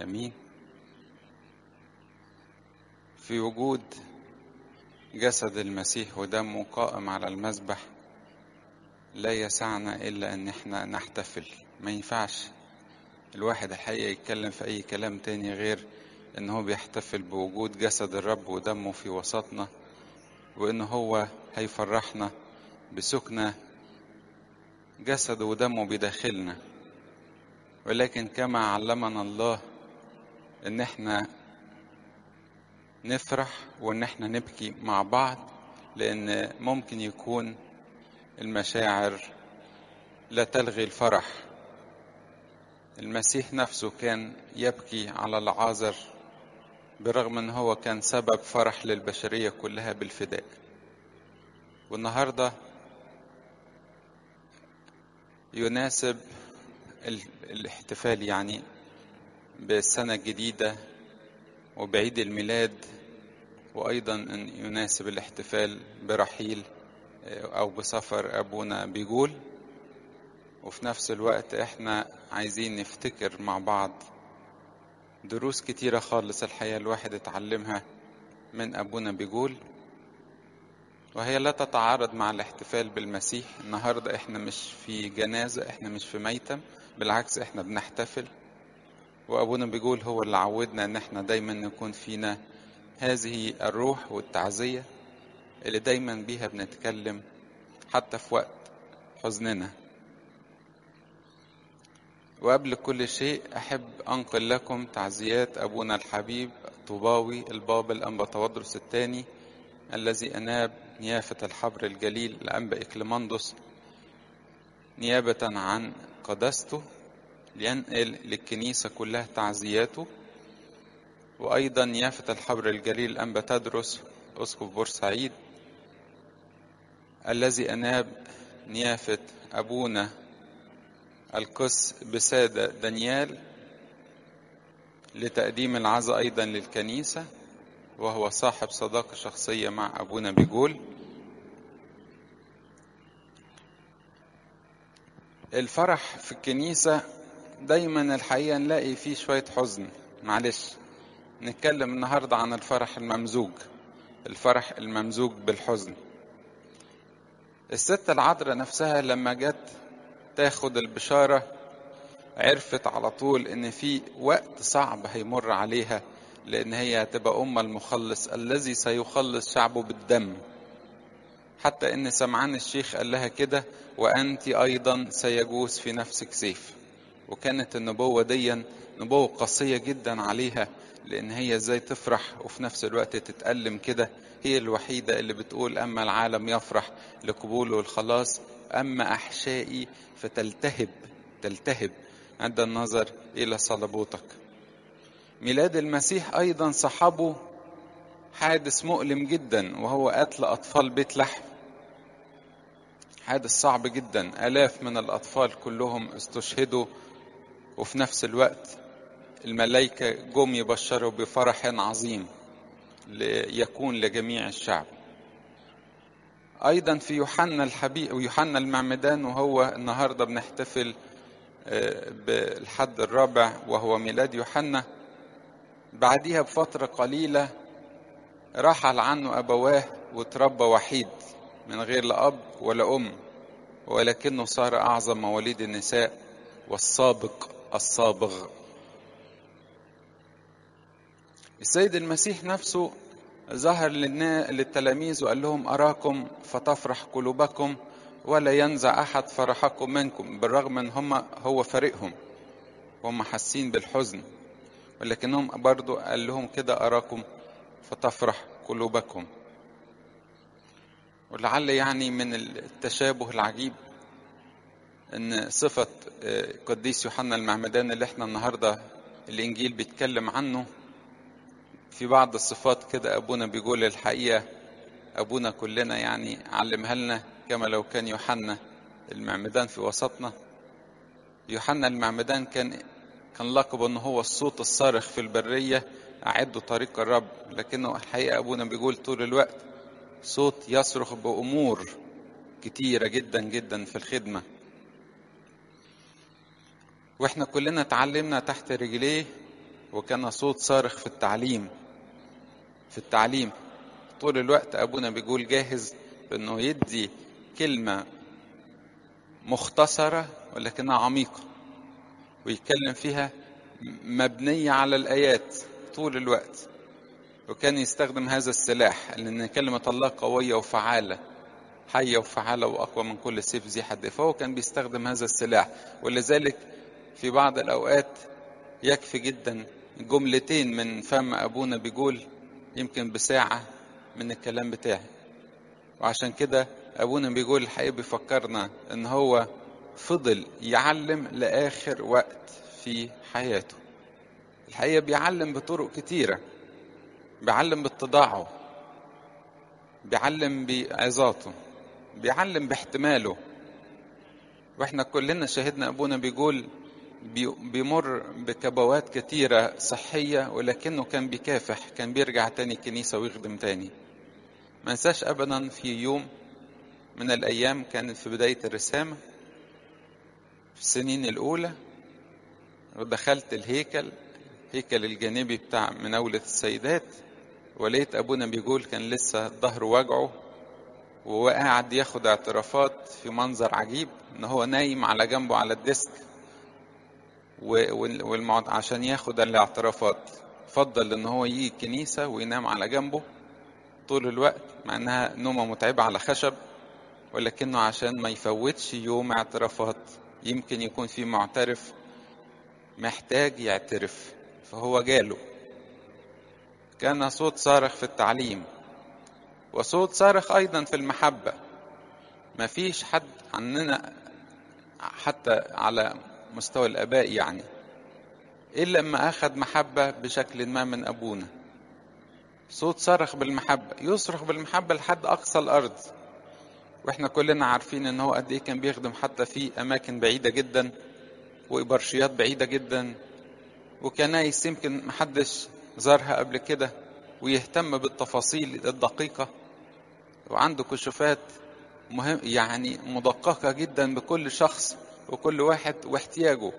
امين في وجود جسد المسيح ودمه قائم على المذبح لا يسعنا الا ان احنا نحتفل ما ينفعش الواحد الحقيقه يتكلم في اي كلام تاني غير ان هو بيحتفل بوجود جسد الرب ودمه في وسطنا وان هو هيفرحنا بسكنة جسد ودمه بداخلنا ولكن كما علمنا الله ان احنا نفرح وان احنا نبكي مع بعض لان ممكن يكون المشاعر لا تلغي الفرح المسيح نفسه كان يبكي على العازر برغم ان هو كان سبب فرح للبشريه كلها بالفداء والنهارده يناسب الاحتفال يعني بالسنه الجديده وبعيد الميلاد وايضا ان يناسب الاحتفال برحيل او بسفر ابونا بيقول وفي نفس الوقت احنا عايزين نفتكر مع بعض دروس كتيرة خالص الحقيقة الواحد اتعلمها من أبونا بيقول وهي لا تتعارض مع الاحتفال بالمسيح النهاردة احنا مش في جنازة احنا مش في ميتم بالعكس احنا بنحتفل وأبونا بيقول هو اللي عودنا ان احنا دايما نكون فينا هذه الروح والتعزية اللي دايما بيها بنتكلم حتى في وقت حزننا وقبل كل شيء أحب أنقل لكم تعزيات أبونا الحبيب الطوباوي البابا الأنبا تودرس الثاني الذي أناب نيافة الحبر الجليل الأنبا إكليماندوس نيابة عن قداسته لينقل للكنيسة كلها تعزياته وأيضا نيافة الحبر الجليل الأنبا تدرس أسقف بورسعيد الذي أناب نيافة أبونا القس بسادة دانيال لتقديم العزاء أيضا للكنيسة وهو صاحب صداقة شخصية مع أبونا بيقول الفرح في الكنيسة دايما الحقيقة نلاقي فيه شوية حزن معلش نتكلم النهاردة عن الفرح الممزوج الفرح الممزوج بالحزن الست العذراء نفسها لما جت تاخد البشارة عرفت على طول ان في وقت صعب هيمر عليها لان هي هتبقى ام المخلص الذي سيخلص شعبه بالدم حتى ان سمعان الشيخ قال لها كده وانت ايضا سيجوز في نفسك سيف وكانت النبوة دي نبوة قاسية جدا عليها لان هي ازاي تفرح وفي نفس الوقت تتألم كده هي الوحيدة اللي بتقول اما العالم يفرح لقبوله الخلاص أما أحشائي فتلتهب تلتهب عند النظر إلى صلبوتك ميلاد المسيح أيضا صحبه حادث مؤلم جدا وهو قتل أطفال بيت لحم حادث صعب جدا آلاف من الأطفال كلهم استشهدوا وفي نفس الوقت الملائكة جم يبشروا بفرح عظيم ليكون لجميع الشعب ايضا في يوحنا الحبيب ويوحنا المعمدان وهو النهارده بنحتفل بالحد الرابع وهو ميلاد يوحنا بعديها بفتره قليله رحل عنه ابواه وتربى وحيد من غير لا اب ولا ام ولكنه صار اعظم مواليد النساء والسابق الصابغ السيد المسيح نفسه ظهر للتلاميذ وقال لهم أراكم فتفرح قلوبكم ولا ينزع أحد فرحكم منكم بالرغم أن هم هو فريقهم هم حاسين بالحزن ولكنهم برضو قال لهم كده أراكم فتفرح قلوبكم ولعل يعني من التشابه العجيب ان صفة قديس يوحنا المعمدان اللي احنا النهاردة الانجيل بيتكلم عنه في بعض الصفات كده ابونا بيقول الحقيقه ابونا كلنا يعني علمها لنا كما لو كان يوحنا المعمدان في وسطنا يوحنا المعمدان كان كان لقبه ان هو الصوت الصارخ في البريه اعدوا طريق الرب لكنه الحقيقه ابونا بيقول طول الوقت صوت يصرخ بامور كتيره جدا جدا في الخدمه واحنا كلنا اتعلمنا تحت رجليه وكان صوت صارخ في التعليم في التعليم طول الوقت أبونا بيقول جاهز بأنه يدي كلمة مختصرة ولكنها عميقة ويتكلم فيها مبنية على الآيات طول الوقت وكان يستخدم هذا السلاح لأن كلمة الله قوية وفعالة حية وفعالة وأقوى من كل سيف ذي حد فهو كان بيستخدم هذا السلاح ولذلك في بعض الأوقات يكفي جدا جملتين من فم أبونا بيقول يمكن بساعة من الكلام بتاعي وعشان كده أبونا بيقول الحقيقة بيفكرنا إن هو فضل يعلم لآخر وقت في حياته الحقيقة بيعلم بطرق كتيرة بيعلم باتضاعه بيعلم بعظاته بيعلم باحتماله واحنا كلنا شاهدنا ابونا بيقول بيمر بكبوات كتيرة صحية ولكنه كان بيكافح كان بيرجع تاني الكنيسة ويخدم تاني ما انساش ابدا في يوم من الايام كانت في بداية الرسامة في السنين الاولى ودخلت الهيكل هيكل الجانبي بتاع مناولة السيدات ولقيت ابونا بيقول كان لسه ظهره وجعه وقاعد ياخد اعترافات في منظر عجيب ان هو نايم على جنبه على الديسك والمعد عشان ياخد الاعترافات فضل ان هو يجي الكنيسة وينام على جنبه طول الوقت مع انها نومة متعبة على خشب ولكنه عشان ما يفوتش يوم اعترافات يمكن يكون في معترف محتاج يعترف فهو جاله كان صوت صارخ في التعليم وصوت صارخ ايضا في المحبة ما فيش حد عننا حتى على مستوى الاباء يعني الا لما اخذ محبة بشكل ما من ابونا صوت صرخ بالمحبة يصرخ بالمحبة لحد اقصى الارض واحنا كلنا عارفين ان هو قد ايه كان بيخدم حتى في اماكن بعيدة جدا وإبرشيات بعيدة جدا وكنايس يمكن محدش زارها قبل كده ويهتم بالتفاصيل الدقيقة وعنده كشوفات مهم يعني مدققة جدا بكل شخص وكل واحد واحتياجه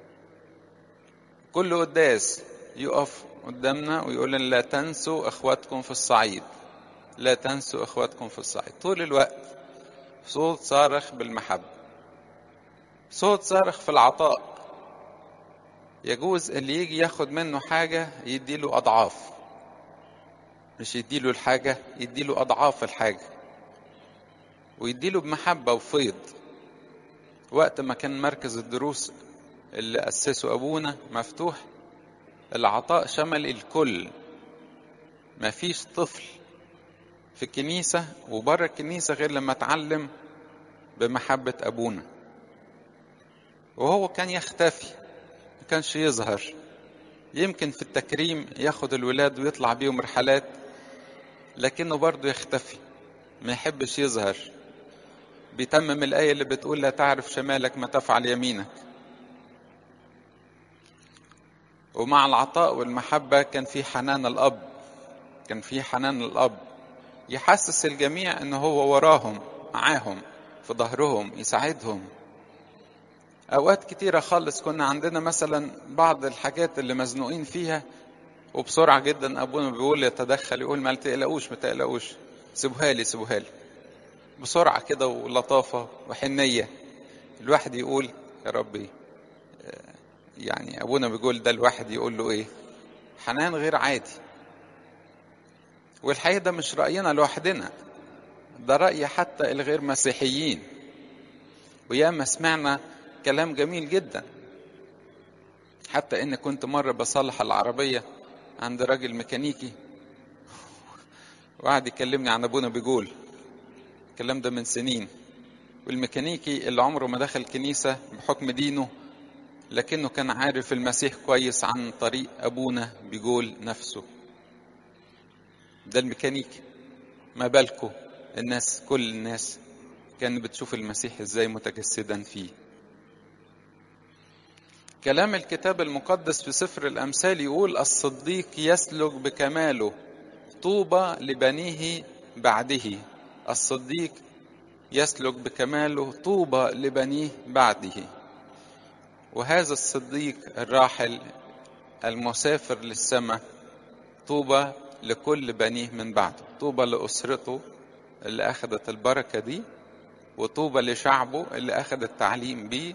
كل قداس يقف قدامنا ويقول لنا لا تنسوا اخواتكم في الصعيد لا تنسوا اخواتكم في الصعيد طول الوقت صوت صارخ بالمحبة صوت صارخ في العطاء يجوز اللي يجي ياخد منه حاجة يديله أضعاف مش يديله الحاجة يديله أضعاف الحاجة ويديله بمحبة وفيض وقت ما كان مركز الدروس اللي أسسه أبونا مفتوح العطاء شمل الكل ما فيش طفل في الكنيسة وبره الكنيسة غير لما اتعلم بمحبة أبونا وهو كان يختفي ما كانش يظهر يمكن في التكريم ياخد الولاد ويطلع بيهم رحلات لكنه برضه يختفي ما يحبش يظهر بيتمم الآية اللي بتقول لا تعرف شمالك ما تفعل يمينك ومع العطاء والمحبة كان في حنان الأب كان في حنان الأب يحسس الجميع ان هو وراهم معاهم في ظهرهم يساعدهم اوقات كتيرة خالص كنا عندنا مثلا بعض الحاجات اللي مزنوقين فيها وبسرعة جدا ابونا بيقول يتدخل يقول ما تقلقوش ما تقلقوش سيبوها لي سيبوها لي بسرعة كده ولطافة وحنية الواحد يقول يا ربي يعني ابونا بيقول ده الواحد يقول له ايه حنان غير عادي والحقيقة ده مش رأينا لوحدنا ده رأي حتى الغير مسيحيين وياما سمعنا كلام جميل جدا حتى ان كنت مرة بصلح العربية عند راجل ميكانيكي وقعد يكلمني عن ابونا بيقول الكلام ده من سنين والميكانيكي اللي عمره ما دخل كنيسة بحكم دينه لكنه كان عارف المسيح كويس عن طريق ابونا بيقول نفسه ده الميكانيكي ما بالكم الناس كل الناس كانت بتشوف المسيح ازاي متجسدا فيه كلام الكتاب المقدس في سفر الامثال يقول الصديق يسلك بكماله طوبى لبنيه بعده الصديق يسلك بكماله طوبى لبنيه بعده وهذا الصديق الراحل المسافر للسماء طوبى لكل بنيه من بعده طوبى لأسرته اللي أخذت البركة دي وطوبى لشعبه اللي أخذ التعليم بيه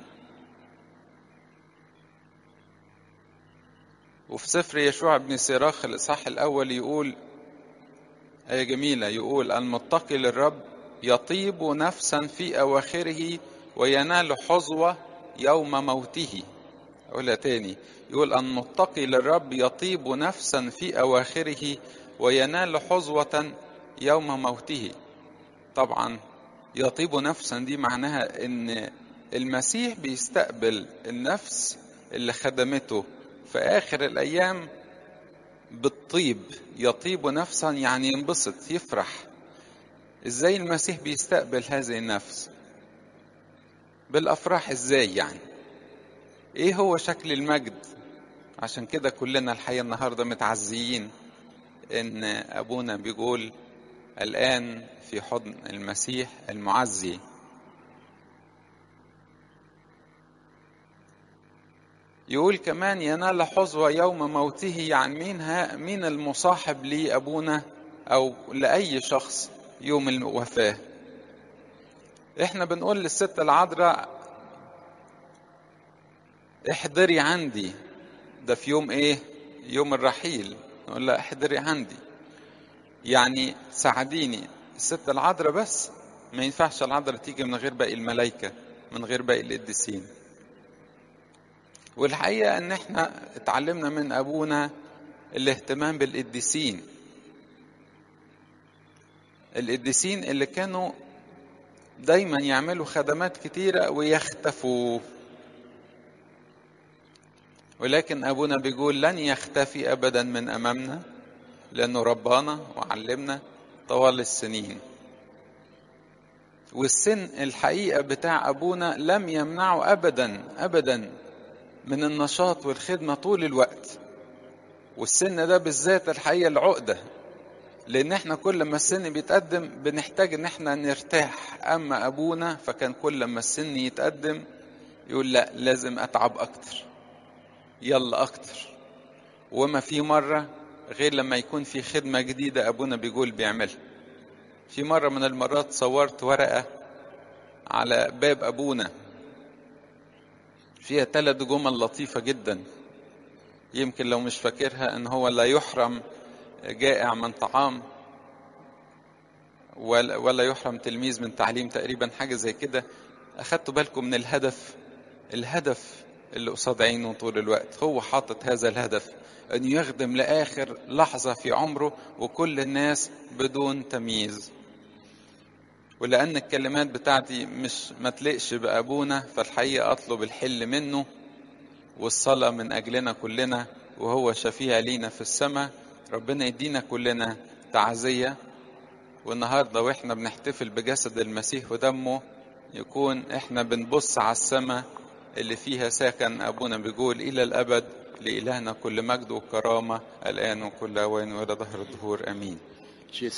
وفي سفر يشوع بن سيراخ الإصحاح الأول يقول آية جميلة يقول المتقي للرب يطيب نفسا في أواخره وينال حظوة يوم موته أقولها تاني يقول المتقي للرب يطيب نفسا في أواخره وينال حظوة يوم موته طبعا يطيب نفسا دي معناها ان المسيح بيستقبل النفس اللي خدمته في آخر الأيام بالطيب يطيب نفسا يعني ينبسط يفرح ازاي المسيح بيستقبل هذه النفس بالافراح ازاي يعني ايه هو شكل المجد عشان كده كلنا الحقيقه النهارده متعزيين ان ابونا بيقول الان في حضن المسيح المعزي يقول كمان ينال حظوة يوم موته يعني مين ها مين المصاحب لأبونا أو لأي شخص يوم الوفاة احنا بنقول للست العذراء احضري عندي ده في يوم ايه يوم الرحيل نقول لها احضري عندي يعني ساعديني الست العذراء بس ما ينفعش العذراء تيجي من غير باقي الملائكة من غير باقي القديسين والحقيقة ان احنا اتعلمنا من ابونا الاهتمام بالقديسين القديسين اللي كانوا دايما يعملوا خدمات كتيرة ويختفوا ولكن أبونا بيقول لن يختفي أبدا من أمامنا لأنه ربانا وعلمنا طوال السنين والسن الحقيقة بتاع أبونا لم يمنعه أبدا أبدا من النشاط والخدمة طول الوقت والسن ده بالذات الحقيقة العقدة لان احنا كل ما السن بيتقدم بنحتاج ان احنا نرتاح اما ابونا فكان كل ما السن يتقدم يقول لا لازم اتعب اكتر يلا اكتر وما في مرة غير لما يكون في خدمة جديدة ابونا بيقول بيعملها في مرة من المرات صورت ورقة على باب ابونا فيها ثلاث جمل لطيفة جدا يمكن لو مش فاكرها ان هو لا يحرم جائع من طعام ولا يحرم تلميذ من تعليم تقريبا حاجة زي كده أخدتوا بالكم من الهدف الهدف اللي قصاد عينه طول الوقت هو حاطط هذا الهدف أن يخدم لآخر لحظة في عمره وكل الناس بدون تمييز ولأن الكلمات بتاعتي مش ما تلقش بأبونا فالحقيقة أطلب الحل منه والصلاة من أجلنا كلنا وهو شفيع لينا في السماء ربنا يدينا كلنا تعزية والنهاردة واحنا بنحتفل بجسد المسيح ودمه يكون احنا بنبص على السماء اللي فيها ساكن أبونا بيقول إلى الأبد لإلهنا كل مجد وكرامة الآن وكل أوان وإلى ظهر الدهور آمين